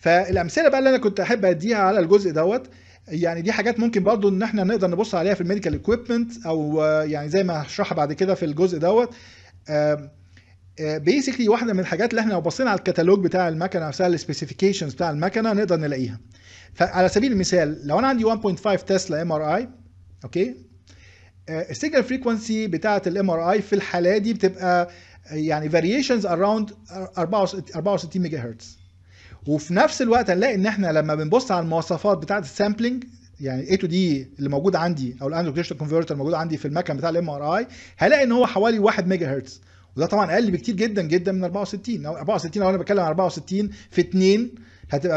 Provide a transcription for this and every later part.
فالامثله بقى اللي انا كنت احب اديها على الجزء دوت يعني دي حاجات ممكن برضو ان احنا نقدر نبص عليها في الميديكال ايكويبمنت او آه، يعني زي ما هشرحها بعد كده في الجزء دوت بيسكلي واحده من الحاجات اللي احنا لو بصينا على الكتالوج بتاع المكنه نفسها السبيسيفيكيشنز بتاع المكنه نقدر نلاقيها فعلى سبيل المثال لو انا عندي 1.5 تسلا ام ار اي اوكي السيجنال فريكونسي بتاعه الام ار اي في الحاله دي بتبقى يعني فاريشنز اراوند 64 ميجا هرتز وفي نفس الوقت هنلاقي ان احنا لما بنبص على المواصفات بتاعه السامبلنج يعني اي تو دي اللي موجود عندي او الانالوج ديجيتال كونفرتر الموجود عندي في المكن بتاع الام ار اي هلاقي ان هو حوالي 1 ميجا هرتز وده طبعا اقل بكتير جدا جدا من 64 أو 64 لو انا بتكلم عن 64 في 2 هتبقى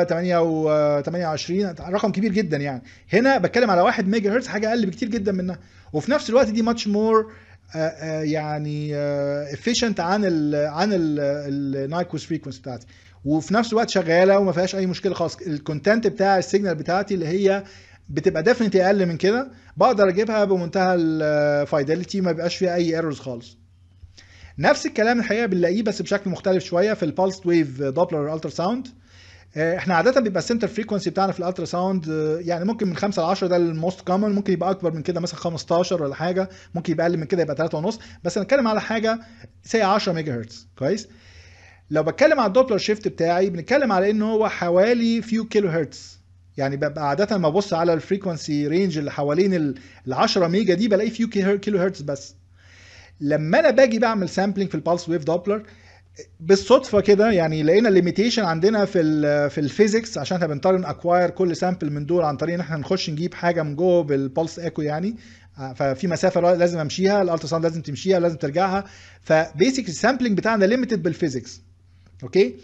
128 رقم كبير جدا يعني هنا بتكلم على 1 ميجا هرتز حاجه اقل بكتير جدا منها وفي نفس الوقت دي ماتش مور يعني افيشنت عن ال عن النايكوس فريكونسي بتاعتي وفي نفس الوقت شغاله وما فيهاش اي مشكله خالص الكونتنت بتاع السيجنال بتاعتي اللي هي بتبقى ديفنتلي اقل من كده بقدر اجيبها بمنتهى الفايداليتي ما بيبقاش فيها اي ايرورز خالص نفس الكلام الحقيقه بنلاقيه بس بشكل مختلف شويه في البالس ويف دوبلر الترا ساوند احنا عاده بيبقى السنتر فريكونسي بتاعنا في الالترا ساوند يعني ممكن من 5 ل 10 ده الموست كومن ممكن يبقى اكبر من كده مثلا 15 ولا حاجه ممكن يبقى اقل من كده يبقى 3 ونص بس انا بتكلم على حاجه سي 10 ميجا هرتز كويس لو بتكلم على الدوبلر شيفت بتاعي بنتكلم على ان هو حوالي فيو كيلو هرتز يعني ببقى عاده لما ابص على الفريكونسي رينج اللي حوالين ال 10 ميجا دي بلاقي فيو كيلو هرتز بس لما انا باجي بعمل سامبلنج في البالس ويف دوبلر بالصدفه كده يعني لقينا الليميتيشن عندنا في ال في الفيزيكس عشان احنا بنضطر نأكواير كل سامبل من دول عن طريق ان احنا نخش نجيب حاجه من جوه بالبلس ايكو يعني ففي مسافه لازم امشيها الالترا ساوند لازم تمشيها لازم ترجعها فبيسك السامبلنج بتاعنا ليميتد بالفيزيكس اوكي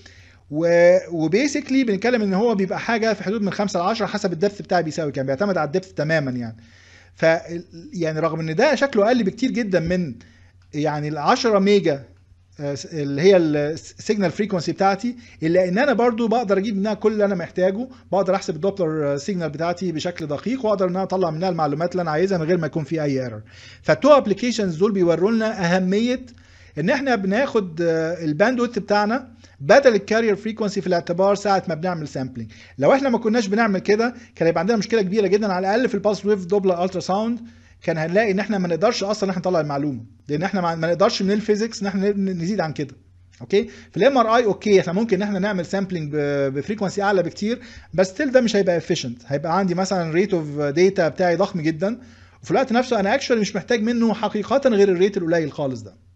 وبيسكلي بنتكلم ان هو بيبقى حاجه في حدود من 5 ل 10 حسب الدبث بتاعي بيساوي كام بيعتمد على الدبث تماما يعني ف يعني رغم ان ده شكله اقل بكتير جدا من يعني ال 10 ميجا اللي هي السيجنال فريكونسي بتاعتي الا ان انا برضو بقدر اجيب منها كل اللي انا محتاجه بقدر احسب الدوبلر سيجنال بتاعتي بشكل دقيق واقدر ان انا اطلع منها المعلومات اللي انا عايزها من غير ما يكون في اي ايرور فالتو ابلكيشنز دول بيوروا لنا اهميه ان احنا بناخد الباندويث بتاعنا بدل الكارير فريكونسي في الاعتبار ساعه ما بنعمل سامبلنج لو احنا ما كناش بنعمل كده كان يبقى عندنا مشكله كبيره جدا على الاقل في البالس ويف دوبلر الترا ساوند كان هنلاقي ان احنا ما نقدرش اصلا ان احنا نطلع المعلومه لان احنا ما نقدرش من الفيزيكس ان احنا نزيد عن كده اوكي في الام ار اي اوكي احنا ممكن ان احنا نعمل سامبلنج بفريكونسي اعلى بكتير بس ستيل ده مش هيبقى افيشنت هيبقى عندي مثلا ريت اوف داتا بتاعي ضخم جدا وفي الوقت نفسه انا اكشولي مش محتاج منه حقيقه غير الريت القليل خالص ده